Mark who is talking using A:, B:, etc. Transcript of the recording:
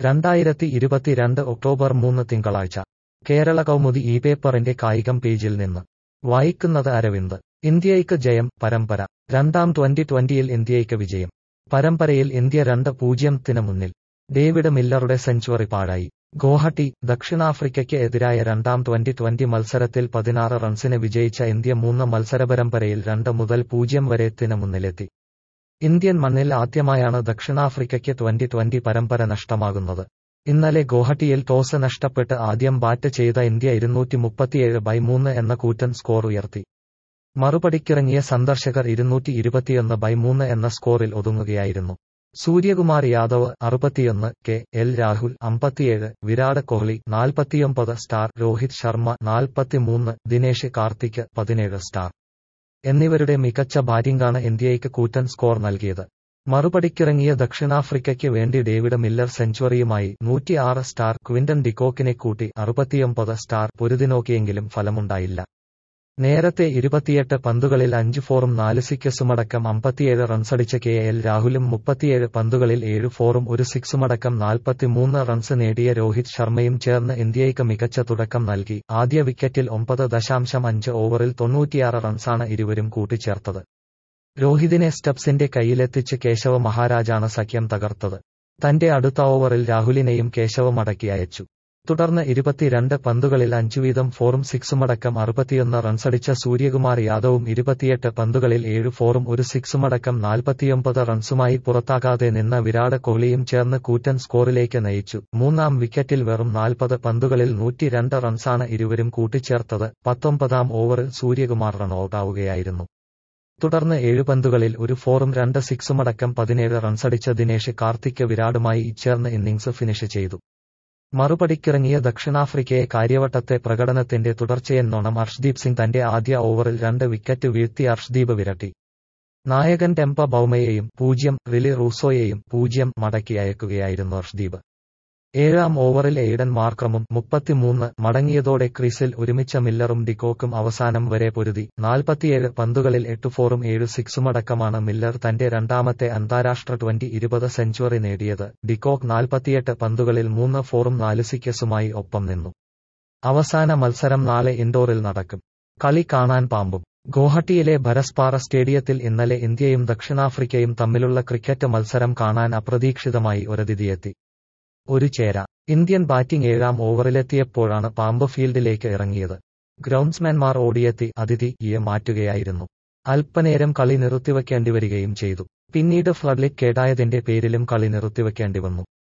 A: രണ്ടായിരത്തി ഇരുപത്തിരണ്ട് ഒക്ടോബർ മൂന്ന് തിങ്കളാഴ്ച കേരള കൗമുദി ഈ പേപ്പറിന്റെ കായികം പേജിൽ നിന്ന് വായിക്കുന്നത് അരവിന്ദ് ഇന്ത്യയ്ക്ക് ജയം പരമ്പര രണ്ടാം ട്വന്റി ട്വന്റിയിൽ ഇന്ത്യയ്ക്ക് വിജയം പരമ്പരയിൽ ഇന്ത്യ രണ്ട് പൂജ്യത്തിന് മുന്നിൽ ഡേവിഡ് മില്ലറുടെ സെഞ്ചുറി പാഴായി ഗോഹട്ടി ദക്ഷിണാഫ്രിക്കയ്ക്ക് എതിരായ രണ്ടാം ട്വന്റി ട്വന്റി മത്സരത്തിൽ പതിനാറ് റൺസിന് വിജയിച്ച ഇന്ത്യ മൂന്ന് മത്സരപരമ്പരയിൽ രണ്ട് മുതൽ പൂജ്യം വരെ ത്തിന് മുന്നിലെത്തി ഇന്ത്യൻ മണ്ണിൽ ആദ്യമായാണ് ദക്ഷിണാഫ്രിക്കയ്ക്ക് ട്വന്റി ട്വന്റി പരമ്പര നഷ്ടമാകുന്നത് ഇന്നലെ ഗോഹട്ടിയിൽ ടോസ് നഷ്ടപ്പെട്ട് ആദ്യം ബാറ്റ് ചെയ്ത ഇന്ത്യ ഇരുന്നൂറ്റി മുപ്പത്തിയേഴ് ബൈ മൂന്ന് എന്ന കൂറ്റൻ സ്കോർ ഉയർത്തി മറുപടിക്കിറങ്ങിയ സന്ദർശകർ ഇരുന്നൂറ്റി ഇരുപത്തിയൊന്ന് ബൈ മൂന്ന് എന്ന സ്കോറിൽ ഒതുങ്ങുകയായിരുന്നു സൂര്യകുമാർ യാദവ് അറുപത്തിയൊന്ന് കെ എൽ രാഹുൽ അമ്പത്തിയേഴ് വിരാട് കോഹ്ലി നാൽപ്പത്തിയൊമ്പത് സ്റ്റാർ രോഹിത് ശർമ്മ നാൽപ്പത്തിമൂന്ന് ദിനേശ് കാർത്തിക് പതിനേഴ് സ്റ്റാർ എന്നിവരുടെ മികച്ച ബാറ്റിംഗാണ് ഇന്ത്യയ്ക്ക് കൂറ്റൻ സ്കോർ നൽകിയത് മറുപടിക്കിറങ്ങിയ ദക്ഷിണാഫ്രിക്കയ്ക്ക് വേണ്ടി ഡേവിഡ് മില്ലർ സെഞ്ചുറിയുമായി നൂറ്റിയാറ് സ്റ്റാർ ക്വിന്റൻ ഡിക്കോക്കിനെ കൂട്ടി അറുപത്തിയൊമ്പത് സ്റ്റാർ പൊരുതിനോക്കിയെങ്കിലും ഫലമുണ്ടായില്ല നേരത്തെ ഇരുപത്തിയെട്ട് പന്തുകളിൽ അഞ്ച് ഫോറും നാല് സിക്സുമടക്കം അമ്പത്തിയേഴ് റൺസടിച്ച കെ എൽ രാഹുലും മുപ്പത്തിയേഴ് പന്തുകളിൽ ഏഴ് ഫോറും ഒരു സിക്സുമടക്കം നാൽപ്പത്തിമൂന്ന് റൺസ് നേടിയ രോഹിത് ശർമ്മയും ചേർന്ന് ഇന്ത്യയ്ക്ക് മികച്ച തുടക്കം നൽകി ആദ്യ വിക്കറ്റിൽ ഒമ്പത് ദശാംശം അഞ്ച് ഓവറിൽ തൊണ്ണൂറ്റിയാറ് റൺസാണ് ഇരുവരും കൂട്ടിച്ചേർത്തത് രോഹിതിനെ സ്റ്റബ്സിന്റെ കയ്യിലെത്തിച്ച് കേശവ മഹാരാജാണ് സഖ്യം തകർത്തത് തന്റെ അടുത്ത ഓവറിൽ രാഹുലിനെയും കേശവ മടക്കി അയച്ചു തുടർന്ന് ഇരുപത്തിരണ്ട് പന്തുകളിൽ അഞ്ചു വീതം ഫോറും സിക്സുമടക്കം അറുപത്തിയൊന്ന് റൺസടിച്ച സൂര്യകുമാർ യാദവും ഇരുപത്തിയെട്ട് പന്തുകളിൽ ഏഴ് ഫോറും ഒരു സിക്സുമടക്കം നാൽപ്പത്തിയൊമ്പത് റൺസുമായി പുറത്താകാതെ നിന്ന വിരാട് കോഹ്ലിയും ചേർന്ന് കൂറ്റൻ സ്കോറിലേക്ക് നയിച്ചു മൂന്നാം വിക്കറ്റിൽ വെറും നാൽപ്പത് പന്തുകളിൽ നൂറ്റിരണ്ട് റൺസാണ് ഇരുവരും കൂട്ടിച്ചേർത്തത് പത്തൊമ്പതാം ഓവറിൽ സൂര്യകുമാർ റൺഔട്ടാവുകയായിരുന്നു തുടർന്ന് ഏഴ് പന്തുകളിൽ ഒരു ഫോറും രണ്ട് സിക്സുമടക്കം പതിനേഴ് റൺസടിച്ച ദിനേശ് കാർത്തിക് വിരാടുമായി ചേർന്ന് ഇന്നിംഗ്സ് ഫിനിഷ് ചെയ്തു മറുപടിക്കിറങ്ങിയ ദക്ഷിണാഫ്രിക്കയെ കാര്യവട്ടത്തെ പ്രകടനത്തിന്റെ തുടർച്ചയെന്നോണം അർഷ്ദീപ് സിംഗ് തന്റെ ആദ്യ ഓവറിൽ രണ്ട് വിക്കറ്റ് വീഴ്ത്തി അർഷ്ദീപ് വിരട്ടി നായകൻ ടെമ്പ ബൌമയെയും പൂജ്യം റിലി റൂസോയെയും പൂജ്യം മടക്കി അയക്കുകയായിരുന്നു അർഷ്ദീപ് ഏഴാം ഓവറിൽ എയ്ഡൻ മാർക്രമും മുപ്പത്തിമൂന്ന് മടങ്ങിയതോടെ ക്രീസിൽ ഒരുമിച്ച മില്ലറും ഡിക്കോക്കും അവസാനം വരെ പൊരുതി നാൽപ്പത്തിയേഴ് പന്തുകളിൽ എട്ട് ഫോറും ഏഴ് സിക്സുമടക്കമാണ് മില്ലർ തന്റെ രണ്ടാമത്തെ അന്താരാഷ്ട്ര ട്വന്റി ഇരുപത് സെഞ്ചുറി നേടിയത് ഡിക്കോക്ക് നാൽപ്പത്തിയെട്ട് പന്തുകളിൽ മൂന്ന് ഫോറും നാല് സിക്കസുമായി ഒപ്പം നിന്നു അവസാന മത്സരം നാളെ ഇൻഡോറിൽ നടക്കും കളി കാണാൻ പാമ്പും ഗോഹട്ടിയിലെ ഭരസ്പാറ സ്റ്റേഡിയത്തിൽ ഇന്നലെ ഇന്ത്യയും ദക്ഷിണാഫ്രിക്കയും തമ്മിലുള്ള ക്രിക്കറ്റ് മത്സരം കാണാൻ അപ്രതീക്ഷിതമായി ഒരതിഥിയെത്തി ഒരു ചേര ഇന്ത്യൻ ബാറ്റിംഗ് ഏഴാം ഓവറിലെത്തിയപ്പോഴാണ് പാമ്പ് ഫീൽഡിലേക്ക് ഇറങ്ങിയത് ഗ്രൗണ്ട്സ്മാൻമാർ ഓടിയെത്തി അതിഥിയെ മാറ്റുകയായിരുന്നു അല്പനേരം കളി നിർത്തിവെക്കേണ്ടി വരികയും ചെയ്തു പിന്നീട് ഫ്ലഡ്ലിറ്റ് കേടായതിന്റെ പേരിലും കളി നിർത്തിവെക്കേണ്ടി വന്നു